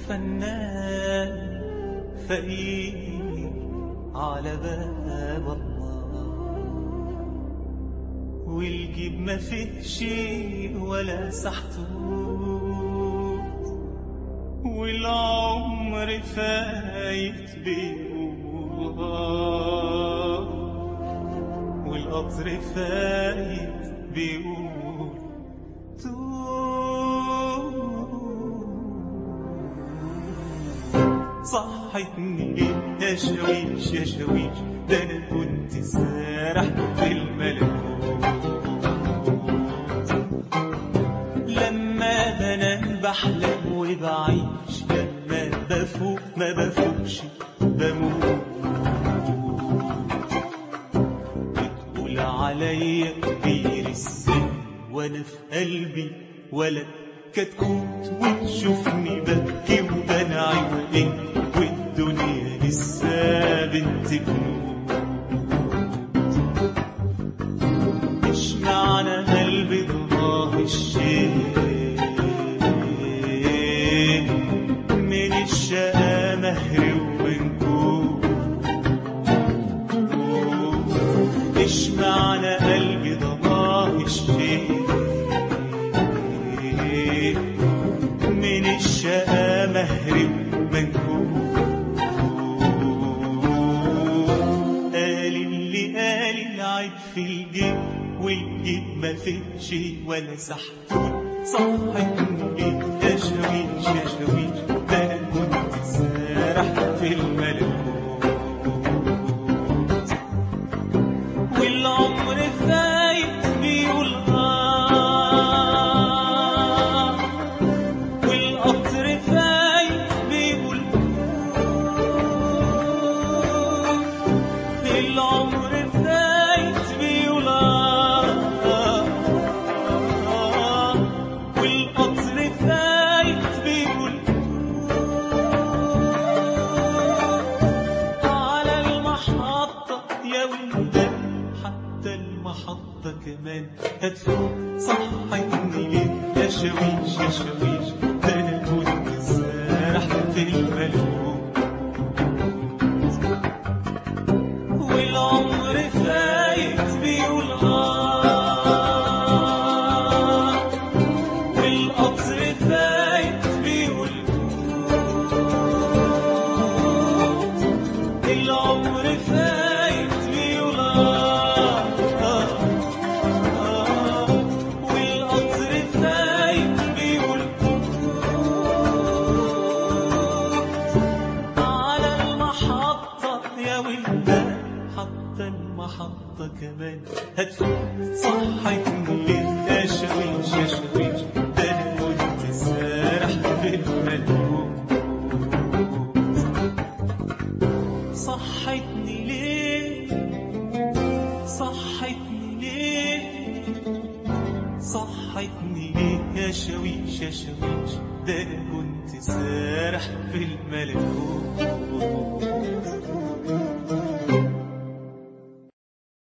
فنان فقير على باب الله والجيب ما فيه شيء ولا سحتوت والعمر فايت بيقول آه والقطر فايت بيقول توت صحتني ليه يا شويش يا شويش ده انا كنت سارح في الملكوت لما بنام بحلم وبعيش لما بفوق ما بفوقش بموت بتقول عليا كبير السن وانا في قلبي ولد كتكوت وتشوفني ببكي ودمعي وإن والدنيا لسه بنت بنوت مش معنى قلبي ضماه الشيء من الشقا مهري ونكون مش معنى قلبي ضماه الشيء من الشقا مهري منكون قال اللي قال العيب في الجيب والجيب ما فيش ولا سحتون صحتني يا شويش يا شويش ده انا كنت سارح في الملكوت والعمر فايت بيقول آه والقطر فايت بيقول آه العمر فايت بيقول آه آه والقطر فايت بيقول على المحطة يا ولدان حتى المحطة كمان هتفوق صحيني ليه يا شويش يا شويش ده أنا كنت سارح في الملكوت والعمر فايت بيقول آه والقطر فايت بيقول العمر فايت بيقول آه آه آه والقطر فايت بيقول على المحطة يا ولدان حتى المحطة كمان هتفوت صحتني ليه يا شويش يا شويش ده أنا كنت سارح في الملكوت صحتني ليه صحتني ليه صحتني ليه يا شويش يا شويش ده انا كنت سارح في الملكوت